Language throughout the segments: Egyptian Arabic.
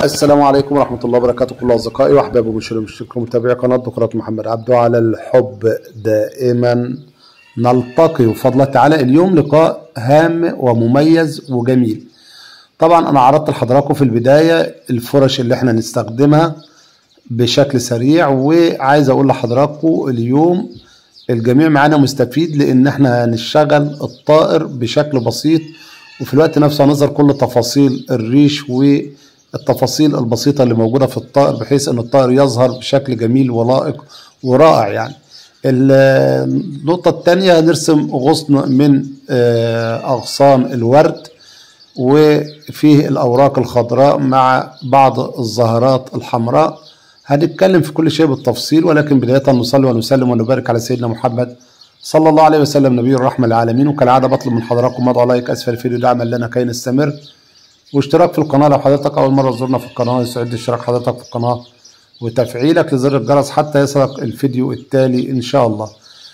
السلام عليكم ورحمة الله وبركاته كل أصدقائي وأحبابي ومشاهدي ومشتركين ومتابعي قناة دكتورة محمد عبده على الحب دائما نلتقي بفضل الله تعالى اليوم لقاء هام ومميز وجميل طبعا أنا عرضت لحضراتكم في البداية الفرش اللي احنا نستخدمها بشكل سريع وعايز أقول لحضراتكم اليوم الجميع معانا مستفيد لأن احنا هنشتغل الطائر بشكل بسيط وفي الوقت نفسه هنظهر كل تفاصيل الريش والتفاصيل البسيطة اللي موجودة في الطائر بحيث ان الطائر يظهر بشكل جميل ولائق ورائع يعني النقطة الثانية هنرسم غصن من أغصان الورد وفيه الأوراق الخضراء مع بعض الزهرات الحمراء هنتكلم في كل شيء بالتفصيل ولكن بداية نصلي ونسلم ونبارك على سيدنا محمد صلى الله عليه وسلم نبي الرحمة للعالمين وكالعادة بطلب من حضراتكم وضع لايك أسفل الفيديو دعما لنا كي نستمر واشتراك في القناة لو حضرتك أول مرة تزورنا في القناة يسعد اشتراك حضرتك في القناة وتفعيلك لزر الجرس حتى يصلك الفيديو التالي إن شاء الله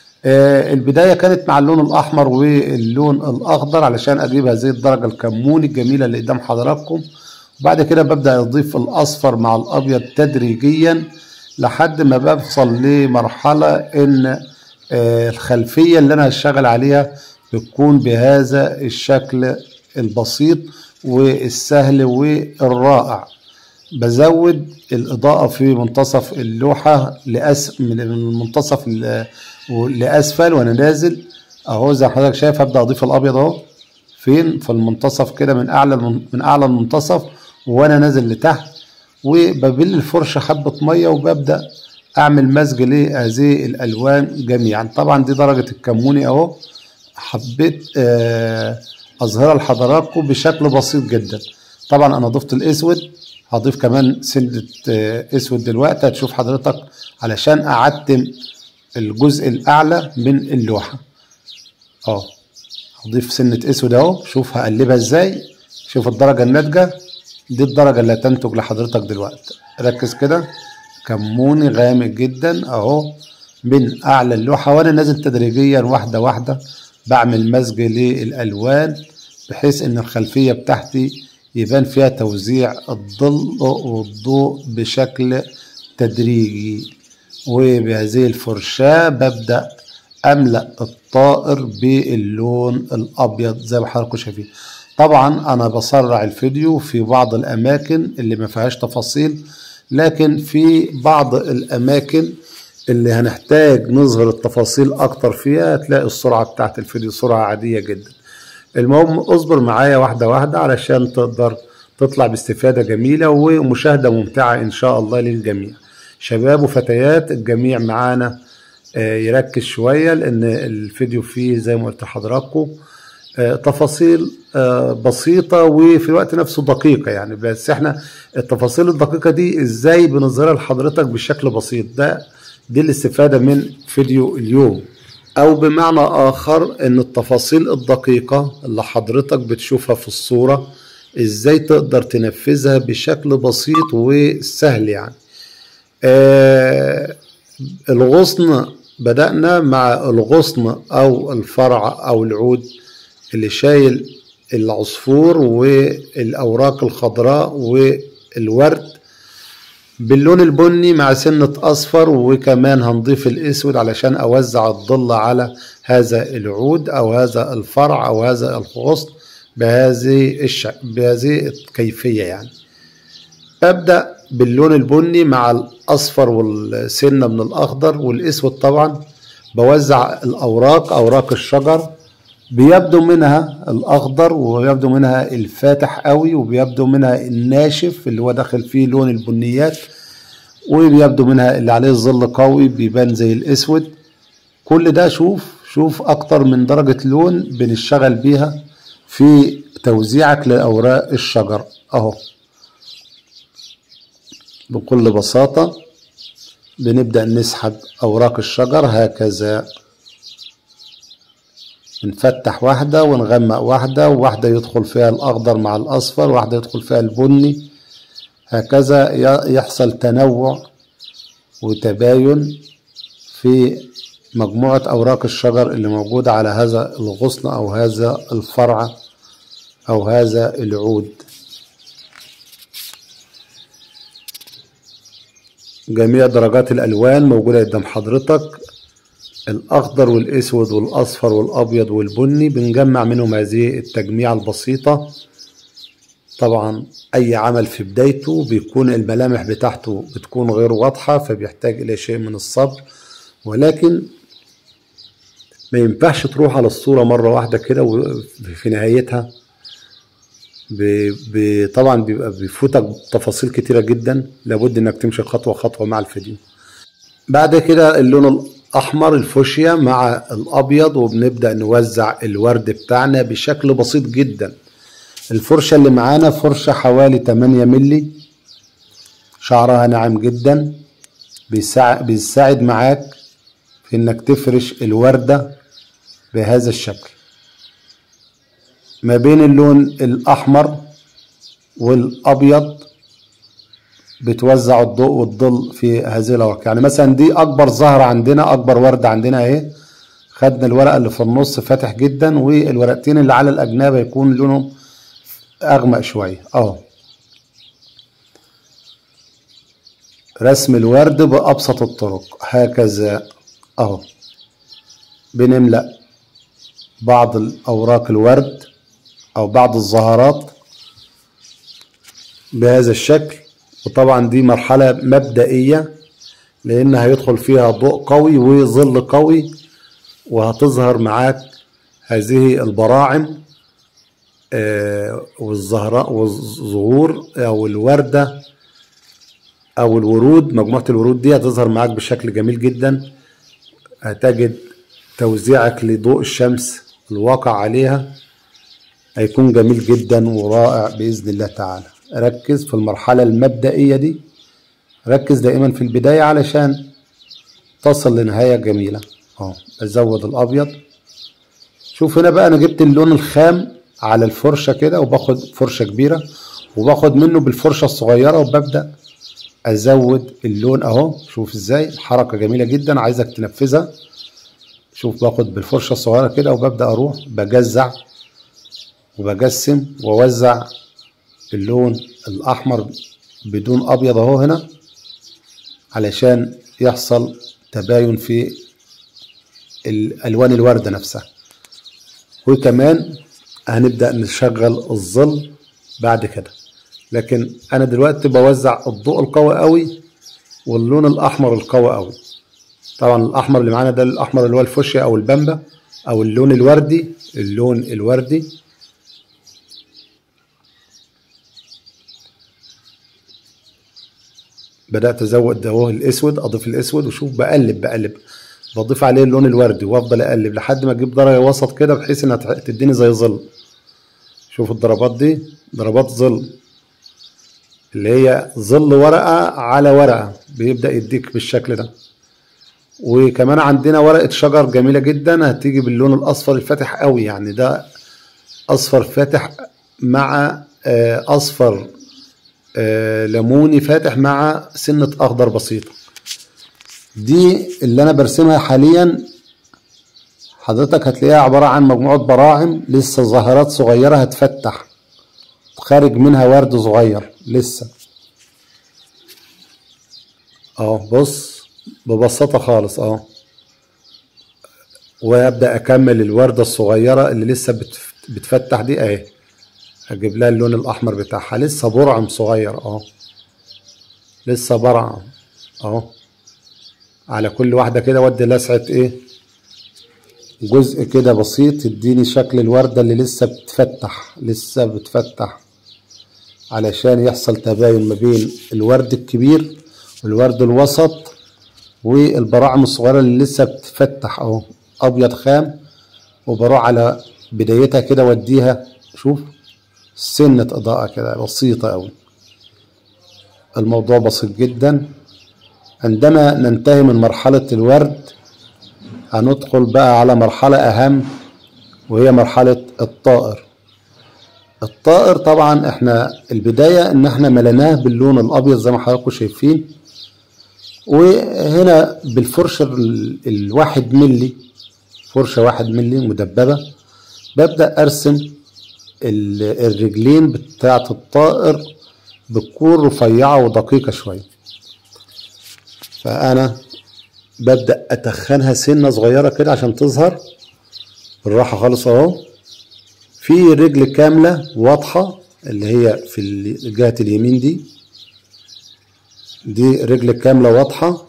آه البداية كانت مع اللون الأحمر واللون الأخضر علشان أجيب هذه الدرجة الكمون الجميلة اللي قدام حضراتكم وبعد كده ببدأ أضيف الأصفر مع الأبيض تدريجيا لحد ما بوصل لمرحلة إن آه الخلفية اللي أنا هشتغل عليها بتكون بهذا الشكل البسيط والسهل والرائع بزود الإضاءة في منتصف اللوحة لأس من المنتصف لأسفل وأنا نازل أهو زي ما حضرتك شايف هبدأ أضيف الأبيض أهو فين في المنتصف كده من أعلى من أعلى المنتصف وأنا نازل لتحت وببل الفرشة حبة مية وببدأ أعمل مزج لهذه الألوان جميعا طبعا دي درجة الكموني أهو حبيت أظهرها لحضراتكم بشكل بسيط جدا طبعا أنا ضفت الأسود هضيف كمان سنة اسود دلوقتي هتشوف حضرتك علشان اعتم الجزء الاعلى من اللوحة اه هضيف سنة اسود اهو شوف هقلبها ازاي شوف الدرجة الناتجة دي الدرجة اللي هتنتج لحضرتك دلوقتي ركز كده كموني غامق جدا اهو من اعلى اللوحة وانا نازل تدريجيا واحدة واحدة بعمل مزج للالوان بحيث ان الخلفية بتاعتي يبان فيها توزيع الظل والضوء بشكل تدريجي وبهذه الفرشاة ببدأ أملأ الطائر باللون الأبيض زي ما حضراتكم شايفين طبعا أنا بسرع الفيديو في بعض الأماكن اللي ما فيهاش تفاصيل لكن في بعض الأماكن اللي هنحتاج نظهر التفاصيل أكتر فيها هتلاقي السرعة بتاعت الفيديو سرعة عادية جدا المهم اصبر معايا واحدة واحدة علشان تقدر تطلع باستفادة جميلة ومشاهدة ممتعة إن شاء الله للجميع شباب وفتيات الجميع معانا يركز شوية لأن الفيديو فيه زي ما قلت لحضراتكم تفاصيل بسيطة وفي الوقت نفسه دقيقة يعني بس احنا التفاصيل الدقيقة دي ازاي بنظهرها لحضرتك بشكل بسيط ده دي الاستفادة من فيديو اليوم او بمعنى اخر ان التفاصيل الدقيقة اللي حضرتك بتشوفها في الصورة ازاي تقدر تنفذها بشكل بسيط وسهل يعني آه الغصن بدأنا مع الغصن او الفرع او العود اللي شايل العصفور والاوراق الخضراء والورد باللون البني مع سنة أصفر وكمان هنضيف الأسود علشان أوزع الظل على هذا العود أو هذا الفرع أو هذا الغصن بهذه الش... بهذه الكيفية يعني ببدأ باللون البني مع الأصفر والسنة من الأخضر والأسود طبعا بوزع الأوراق أوراق الشجر بيبدو منها الأخضر ويبدو منها الفاتح قوي وبيبدو منها الناشف اللي هو داخل فيه لون البنيات وبيبدو منها اللي عليه الظل قوي بيبان زي الأسود كل ده شوف شوف أكتر من درجة لون بنشتغل بيها في توزيعك لأوراق الشجر أهو بكل بساطة بنبدأ نسحب أوراق الشجر هكذا نفتح واحدة ونغمق واحدة وواحدة يدخل فيها الأخضر مع الأصفر واحدة يدخل فيها البني هكذا يحصل تنوع وتباين في مجموعة أوراق الشجر اللي موجودة على هذا الغصن أو هذا الفرع أو هذا العود جميع درجات الألوان موجودة قدام حضرتك الأخضر والأسود والأصفر والأبيض والبني بنجمع منهم هذه التجميعة البسيطة طبعا أي عمل في بدايته بيكون الملامح بتاعته بتكون غير واضحة فبيحتاج إلى شيء من الصبر ولكن ما ينفعش تروح على الصورة مرة واحدة كده وفي نهايتها ب... ب... طبعا بيبقى بيفوتك تفاصيل كتيرة جدا لابد انك تمشي خطوة خطوة مع الفيديو بعد كده اللون الأحمر الفوشيا مع الأبيض وبنبدأ نوزع الورد بتاعنا بشكل بسيط جدا الفرشة اللي معانا فرشة حوالي 8 ملي شعرها ناعم جدا بيساعد, بيساعد معاك في انك تفرش الوردة بهذا الشكل ما بين اللون الأحمر والأبيض بتوزع الضوء والظل في هذه الأوراق يعني مثلا دي أكبر زهرة عندنا أكبر وردة عندنا أهي خدنا الورقة اللي في النص فاتح جدا والورقتين اللي على الأجناب هيكون لونهم أغمق شوية أهو رسم الورد بأبسط الطرق هكذا أهو بنملأ بعض الأوراق الورد أو بعض الزهرات بهذا الشكل وطبعا دي مرحلة مبدئية لأن هيدخل فيها ضوء قوي وظل قوي وهتظهر معاك هذه البراعم والزهراء والزهور أو الوردة أو الورود مجموعة الورود دي هتظهر معاك بشكل جميل جدا هتجد توزيعك لضوء الشمس الواقع عليها هيكون جميل جدا ورائع بإذن الله تعالى ركز في المرحلة المبدئية دي ركز دائما في البداية علشان تصل لنهاية جميلة اه ازود الابيض شوف هنا بقى انا جبت اللون الخام على الفرشة كده وباخد فرشة كبيرة وباخد منه بالفرشة الصغيرة وببدأ ازود اللون اهو شوف ازاي الحركة جميلة جدا عايزك تنفذها شوف باخد بالفرشة الصغيرة كده وببدأ اروح بجزع وبجسم واوزع اللون الاحمر بدون ابيض اهو هنا علشان يحصل تباين في الالوان الوردة نفسها وكمان هنبدأ نشغل الظل بعد كده لكن انا دلوقتي بوزع الضوء القوي قوي واللون الاحمر القوي قوي طبعا الاحمر اللي معانا ده الاحمر اللي هو الفوشيا او البامبا او اللون الوردي اللون الوردي بدأت ازود اهو الاسود اضيف الاسود وشوف بقلب بقلب بضيف عليه اللون الوردي وافضل اقلب لحد ما اجيب درجه وسط كده بحيث انها تديني زي ظل شوف الضربات دي ضربات ظل اللي هي ظل ورقه على ورقه بيبدا يديك بالشكل ده وكمان عندنا ورقه شجر جميله جدا هتيجي باللون الاصفر الفاتح قوي يعني ده اصفر فاتح مع اصفر ليموني فاتح مع سنه اخضر بسيطه دي اللي انا برسمها حاليا حضرتك هتلاقيها عبارة عن مجموعة براعم لسه ظاهرات صغيرة هتفتح خارج منها ورد صغير لسه اهو بص ببساطة خالص اهو وابدأ اكمل الوردة الصغيرة اللي لسه بتفتح دي اهي اجيب لها اللون الاحمر بتاعها لسه برعم صغير اهو لسه برعم اهو على كل واحدة كده ودي لسعة ايه جزء كده بسيط يديني شكل الوردة اللي لسه بتفتح لسه بتفتح علشان يحصل تباين ما بين الورد الكبير والورد الوسط والبراعم الصغيرة اللي لسه بتفتح اهو ابيض خام وبروح على بدايتها كده واديها شوف سنة اضاءة كده بسيطة اوي الموضوع بسيط جدا عندما ننتهي من مرحلة الورد هندخل بقى على مرحلة أهم وهي مرحلة الطائر الطائر طبعا احنا البداية ان احنا مليناه باللون الابيض زي ما حضراتكم شايفين وهنا بالفرشة الواحد ملي فرشة واحد ملي مدببة ببدأ ارسم الرجلين بتاعة الطائر بتكون رفيعة ودقيقة شوية فانا ببدأ اتخنها سنة صغيرة كده عشان تظهر بالراحة خالص اهو في رجل كاملة واضحة اللي هي في ال- جهة اليمين دي دي رجل كاملة واضحة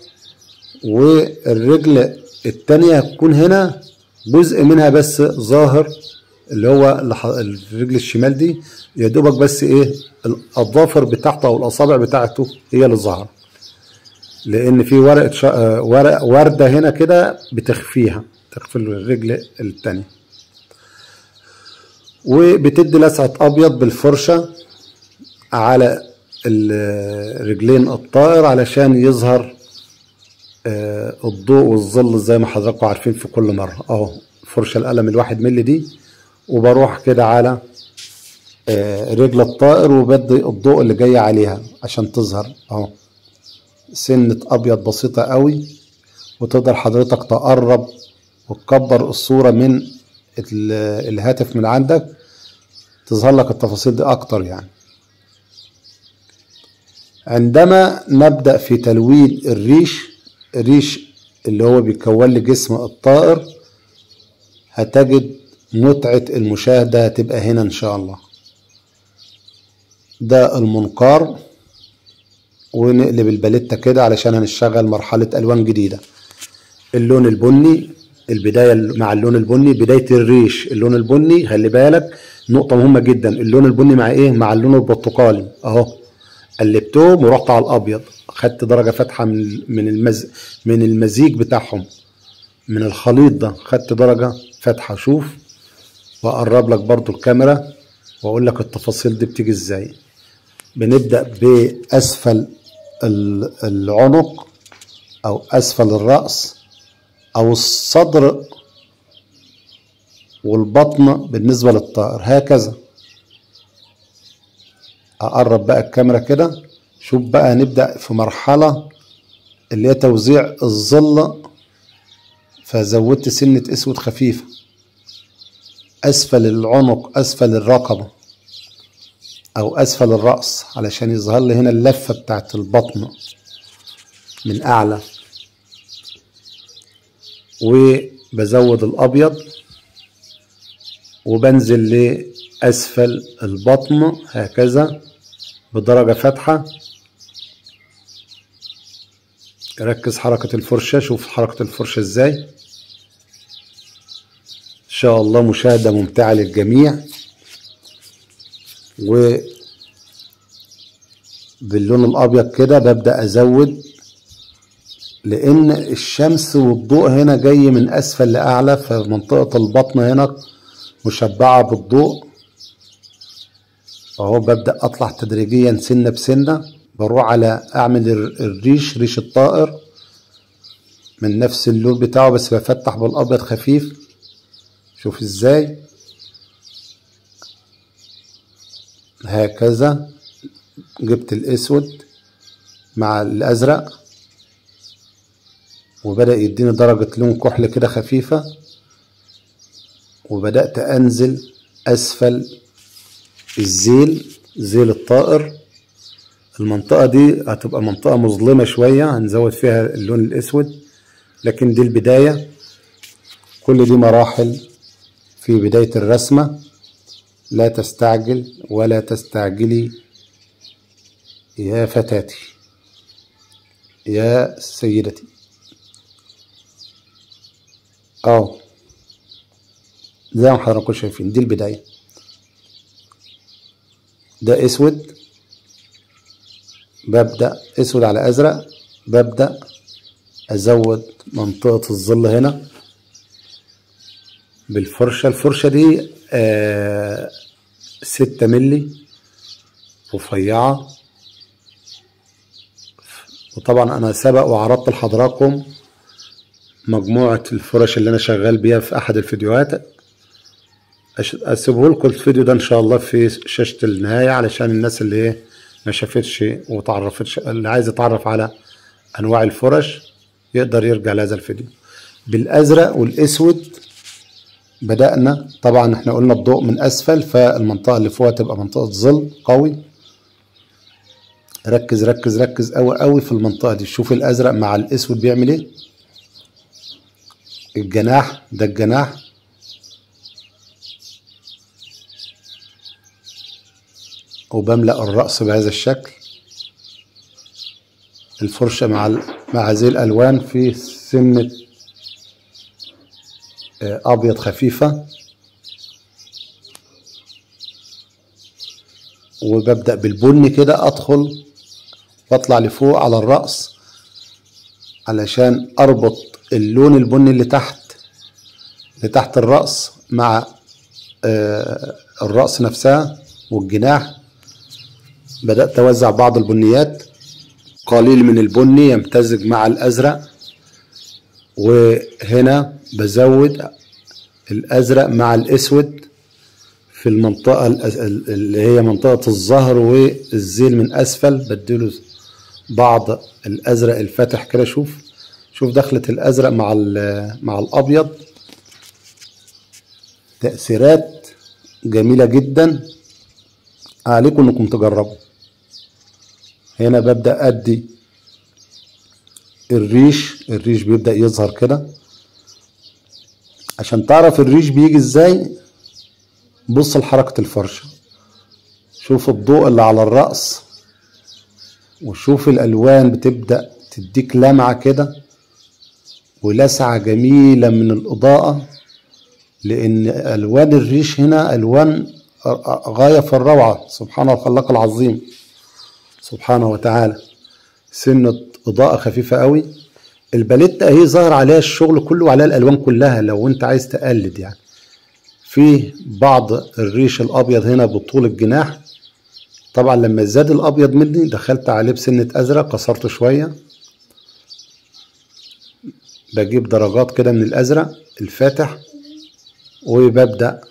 والرجل التانية هتكون هنا جزء منها بس ظاهر اللي هو اللي ح- الرجل الشمال دي يا دوبك بس ايه الاظافر بتاعته او الاصابع بتاعته هي اللي ظاهره لان في ورقه شا... آه، ورق ورده هنا كده بتخفيها تخفي الرجل التانية وبتدي لسعة ابيض بالفرشة على الرجلين الطائر علشان يظهر آه، الضوء والظل زي ما حضراتكم عارفين في كل مرة اهو فرشة القلم الواحد ملي دي وبروح كده على آه، رجل الطائر وبدي الضوء اللي جاي عليها عشان تظهر اهو سنة ابيض بسيطة قوي وتقدر حضرتك تقرب وتكبر الصورة من ال- الهاتف من عندك تظهر لك التفاصيل دي اكتر يعني عندما نبدأ في تلوين الريش الريش اللي هو بيكون لي جسم الطائر هتجد متعة المشاهدة هتبقى هنا إن شاء الله ده المنقار ونقلب الباليتة كده علشان هنشتغل مرحلة ألوان جديدة اللون البني البداية مع اللون البني بداية الريش اللون البني خلي بالك نقطة مهمة جدا اللون البني مع ايه مع اللون البرتقالي اهو قلبتهم ورحت على الابيض خدت درجة فاتحة من من المز من المزيج بتاعهم من الخليط ده خدت درجة فاتحة شوف واقرب لك برضو الكاميرا واقول لك التفاصيل دي بتيجي ازاي بنبدأ بأسفل ال- العنق أو أسفل الرأس أو الصدر والبطن بالنسبة للطائر هكذا أقرب بقى الكاميرا كده شوف بقى نبدأ في مرحلة اللي هي توزيع الظل فزودت سنة أسود خفيفة أسفل العنق أسفل الرقبة أو أسفل الرأس علشان يظهر لي هنا اللفة بتاعت البطن من أعلى وبزود الأبيض وبنزل لأسفل البطن هكذا بدرجة فاتحة ركز حركة الفرشة شوف حركة الفرشة ازاي ان شاء الله مشاهدة ممتعة للجميع و باللون الابيض كده ببدأ ازود لان الشمس والضوء هنا جاي من اسفل لاعلى فمنطقة البطن هنا مشبعة بالضوء اهو ببدأ اطلع تدريجيا سنة بسنة بروح على اعمل الر- الريش ريش الطائر من نفس اللون بتاعه بس بفتح بالابيض خفيف شوف ازاي هكذا جبت الاسود مع الازرق وبدأ يديني درجة لون كحل كده خفيفة وبدأت أنزل أسفل الزيل زيل الطائر المنطقة دي هتبقى منطقة مظلمة شوية هنزود فيها اللون الأسود لكن دي البداية كل دي مراحل في بداية الرسمة لا تستعجل ولا تستعجلي يا فتاتي يا سيدتي اه زي ما حضراتكم شايفين دي البداية ده اسود ببدأ اسود على ازرق ببدأ ازود منطقة الظل هنا بالفرشة الفرشة دي آه ستة ملي رفيعة وطبعا انا سبق وعرضت لحضراتكم مجموعة الفرش اللي انا شغال بيها في احد الفيديوهات أش- اسيبه لكم الفيديو ده ان شاء الله في شاشة النهاية علشان الناس اللي ايه ما شافتش وتعرفتش اللي عايز يتعرف على انواع الفرش يقدر يرجع لهذا الفيديو بالازرق والاسود بدأنا طبعا احنا قلنا الضوء من اسفل فالمنطقة اللي فوقها تبقى منطقة ظل قوي ركز ركز ركز قوي قوي في المنطقة دي شوف الأزرق مع الأسود بيعمل إيه الجناح ده الجناح وبملأ الرأس بهذا الشكل الفرشة مع ال- مع هذه الألوان في سنة آه، أبيض خفيفة وببدأ بالبني كده أدخل وأطلع لفوق على الرأس علشان أربط اللون البني اللي تحت اللي تحت الرأس مع آه، الرأس نفسها والجناح بدأت أوزع بعض البنيات قليل من البني يمتزج مع الأزرق وهنا بزود الأزرق مع الأسود في المنطقة الأز- اللي هي منطقة الظهر والذيل من أسفل بديله بعض الأزرق الفاتح كده شوف شوف دخلت الأزرق مع ال- مع الأبيض تأثيرات جميلة جدا عليكم انكم تجربوا هنا ببدأ أدي الريش الريش بيبدأ يظهر كده عشان تعرف الريش بيجي ازاي بص لحركة الفرشة شوف الضوء اللي على الرأس وشوف الألوان بتبدأ تديك لمعة كده ولسعة جميلة من الإضاءة لأن ألوان الريش هنا ألوان غاية في الروعة سبحان الخلاق العظيم سبحانه وتعالى سنة إضاءة خفيفة قوي الباليتا اهي ظهر عليها الشغل كله وعليها الألوان كلها لو أنت عايز تقلد يعني في بعض الريش الأبيض هنا بطول الجناح طبعا لما زاد الأبيض مني دخلت عليه بسنة أزرق كسرته شوية بجيب درجات كده من الأزرق الفاتح وببدأ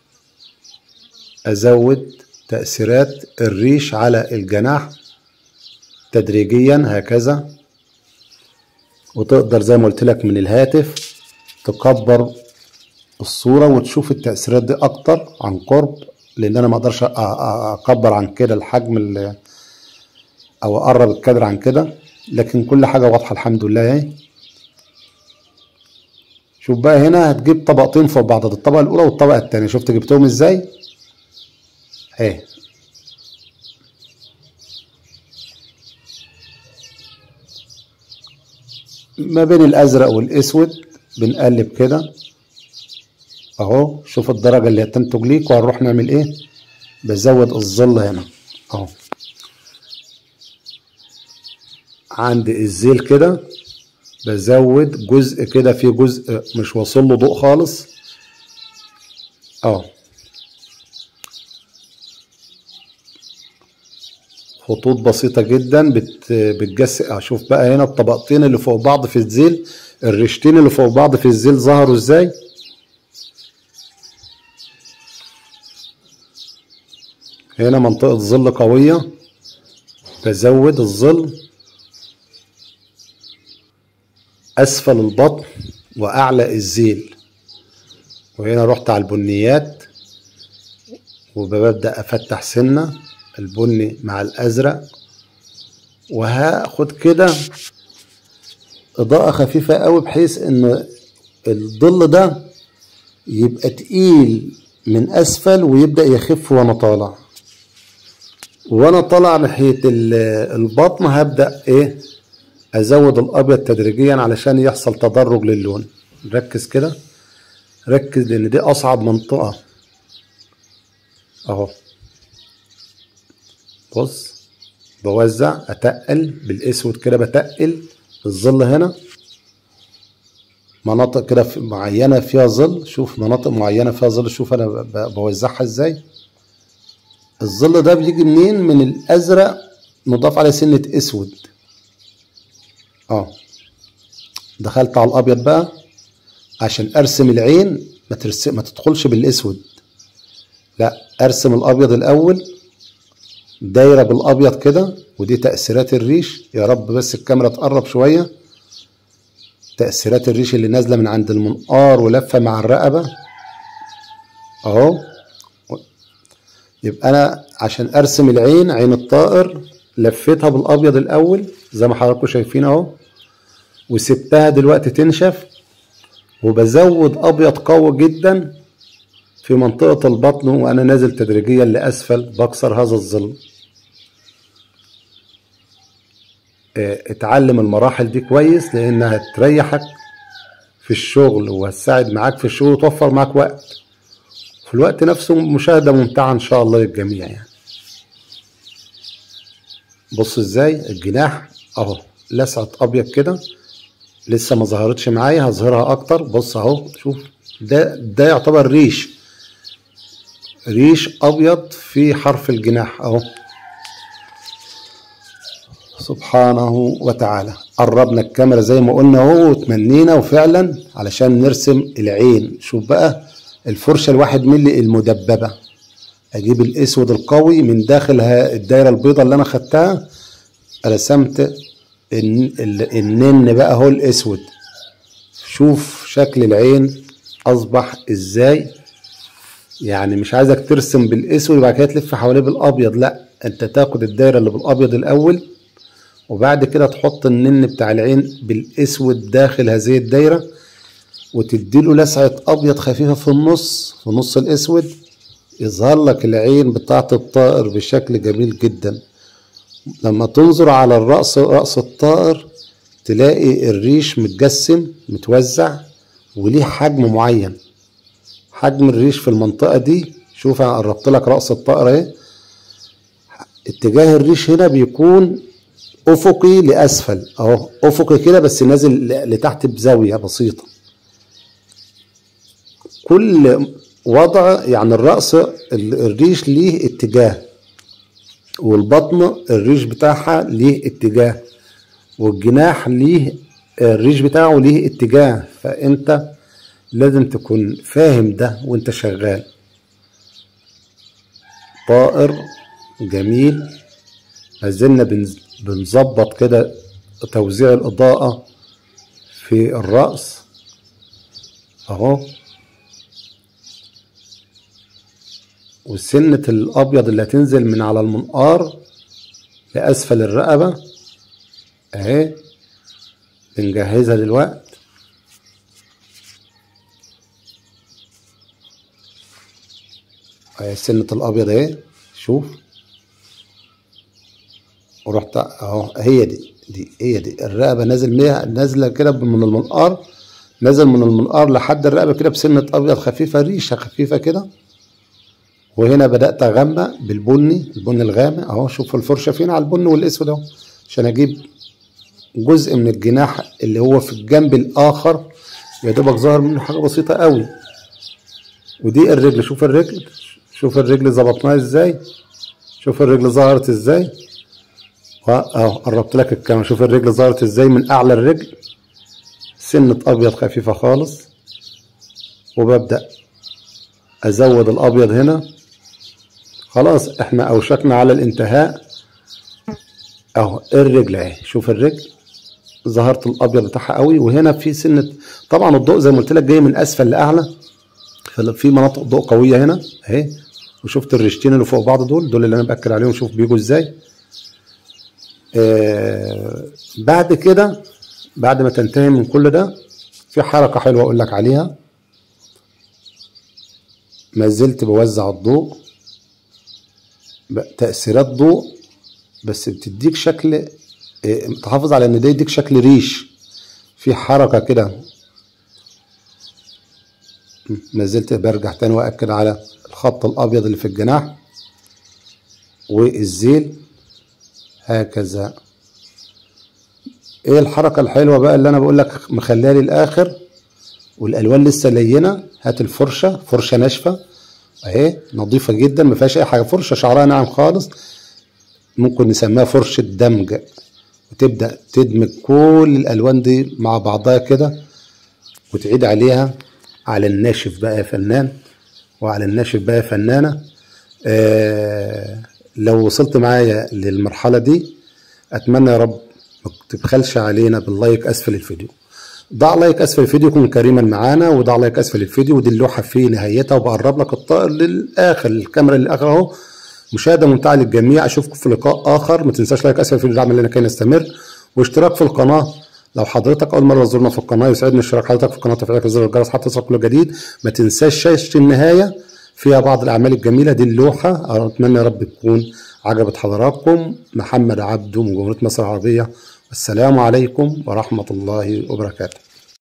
أزود تأثيرات الريش على الجناح تدريجيا هكذا وتقدر زي ما قلت لك من الهاتف تكبر الصورة وتشوف التأثيرات دي أكتر عن قرب لأن أنا ما أقدرش أ- أ- أكبر عن كده الحجم اللي أو أقرب الكادر عن كده لكن كل حاجة واضحة الحمد لله أهي شوف بقى هنا هتجيب طبقتين فوق بعض الطبقة الأولى والطبقة التانية شفت جبتهم إزاي؟ أهي ما بين الازرق والاسود بنقلب كده اهو شوف الدرجه اللي هتنتج ليك وهنروح نعمل ايه بزود الظل هنا اهو عند الزيل كده بزود جزء كده فيه جزء مش واصل له ضوء خالص اهو خطوط بسيطة جدا بت بتجسد اشوف بقى هنا الطبقتين اللي فوق بعض في الزيل الريشتين اللي فوق بعض في الزيل ظهروا ازاي هنا منطقة ظل قوية بزود الظل اسفل البطن واعلى الزيل وهنا رحت على البنيات وببدأ افتح سنة البني مع الازرق وهاخد كده اضاءة خفيفة قوي بحيث ان الظل ده يبقى تقيل من اسفل ويبدأ يخف وانا طالع وانا طالع ناحية ال- البطن هبدأ ايه ازود الابيض تدريجيا علشان يحصل تدرج للون ركز كده ركز لان دي اصعب منطقة اهو بص بوزع اتقل بالاسود كده بتقل الظل هنا مناطق كده في- معينة فيها ظل شوف مناطق معينة فيها ظل شوف انا ب- ب- بوزعها ازاي الظل ده بيجي منين من الازرق مضاف عليه سنة اسود اه دخلت على الابيض بقى عشان ارسم العين ما ترسم ما تدخلش بالاسود لا ارسم الابيض الاول دايره بالابيض كده ودي تاثيرات الريش يا رب بس الكاميرا تقرب شويه تاثيرات الريش اللي نازله من عند المنقار ولفه مع الرقبه اهو يبقى انا عشان ارسم العين عين الطائر لفيتها بالابيض الاول زي ما حضراتكم شايفين اهو وسبتها دلوقتي تنشف وبزود ابيض قوي جدا في منطقة البطن وانا نازل تدريجيا لاسفل بكسر هذا الظل اه، اتعلم المراحل دي كويس لانها تريحك في الشغل وهتساعد معاك في الشغل وتوفر معاك وقت في الوقت نفسه مشاهدة ممتعة ان شاء الله للجميع يعني بص ازاي الجناح اهو لسعة ابيض كده لسه ما ظهرتش معايا هظهرها اكتر بص اهو شوف ده ده يعتبر ريش ريش ابيض في حرف الجناح اهو سبحانه وتعالى قربنا الكاميرا زي ما قلنا اهو وتمنينا وفعلا علشان نرسم العين شوف بقى الفرشه الواحد ملي المدببه اجيب الاسود القوي من داخل ها- الدايره البيضاء اللي انا خدتها رسمت الن- ال- النن بقى هو الاسود شوف شكل العين اصبح ازاي يعني مش عايزك ترسم بالاسود وبعد كده تلف حواليه بالابيض لا انت تاخد الدايره اللي بالابيض الاول وبعد كده تحط النن بتاع العين بالاسود داخل هذه الدايره وتديله لسعه ابيض خفيفه في النص في نص الاسود يظهر لك العين بتاعت الطائر بشكل جميل جدا لما تنظر على الرأس رأس الطائر تلاقي الريش متجسم متوزع وليه حجم معين حجم الريش في المنطقة دي شوف انا قربت لك رأس الطائر اهي اتجاه الريش هنا بيكون افقي لاسفل اهو افقي كده بس نازل ل- لتحت بزاوية بسيطة كل وضع يعني الرأس ال- الريش ليه اتجاه والبطن الريش بتاعها ليه اتجاه والجناح ليه الريش بتاعه ليه اتجاه فانت لازم تكون فاهم ده وانت شغال طائر جميل ما زلنا بنز- بنظبط كده توزيع الإضاءة في الرأس أهو والسنة الأبيض اللي هتنزل من على المنقار لأسفل الرقبة أهي بنجهزها دلوقتي اهي سنة الأبيض اهي شوف ورحت اهو هي دي دي هي دي الرقبة نازل ميها نازلة كده من المنقار نازل من المنقار لحد الرقبة كده بسنة أبيض خفيفة ريشة خفيفة كده وهنا بدأت أغمق بالبني البني الغامق أهو شوف الفرشة فين على البني والأسود أهو عشان أجيب جزء من الجناح اللي هو في الجنب الآخر يا دوبك ظهر منه حاجة بسيطة قوي ودي الرجل شوف الرجل شوف الرجل ظبطناها ازاي شوف الرجل ظهرت ازاي اهو قربت لك الكاميرا شوف الرجل ظهرت ازاي من اعلى الرجل سنة ابيض خفيفة خالص وببدأ ازود الابيض هنا خلاص احنا اوشكنا على الانتهاء اهو الرجل اهي شوف الرجل ظهرت الابيض بتاعها قوي وهنا في سنة طبعا الضوء زي ما قلت لك جاي من اسفل لاعلى في مناطق ضوء قوية هنا اهي وشفت الريشتين اللي فوق بعض دول دول اللي انا باكد عليهم شوف بيجوا ازاي آه بعد كده بعد ما تنتهي من كل ده في حركة حلوة اقول لك عليها ما زلت بوزع الضوء تأثيرات ضوء بس بتديك شكل آه تحافظ على ان ده يديك شكل ريش في حركة كده ما زلت برجع تاني واكد على الخط الابيض اللي في الجناح والزيل هكذا ايه الحركه الحلوه بقى اللي انا بقول لك مخليها للاخر والالوان لسه لينه هات الفرشه فرشه ناشفه اهي نظيفه جدا ما فيهاش اي حاجه فرشه شعرها ناعم خالص ممكن نسميها فرشه دمج وتبدا تدمج كل الالوان دي مع بعضها كده وتعيد عليها على الناشف بقى يا فنان وعلى الناشف بقى يا فنانة آه لو وصلت معايا للمرحلة دي أتمنى يا رب ما تبخلش علينا باللايك أسفل الفيديو ضع لايك أسفل الفيديو كن كريما معانا وضع لايك أسفل الفيديو ودي اللوحة في نهايتها وبقرب لك الطائر للآخر الكاميرا للآخر أهو مشاهده ممتعه للجميع اشوفكم في لقاء اخر ما تنساش لايك اسفل الفيديو دعم لنا كي نستمر واشتراك في القناه لو حضرتك اول مره تزورنا في القناه يسعدني اشتراك حضرتك في القناه وتفعيل زر الجرس حتى تصل كل جديد ما تنساش شاشه النهايه فيها بعض الاعمال الجميله دي اللوحه اتمنى يا رب تكون عجبت حضراتكم محمد عبده من جمهوريه مصر العربيه السلام عليكم ورحمه الله وبركاته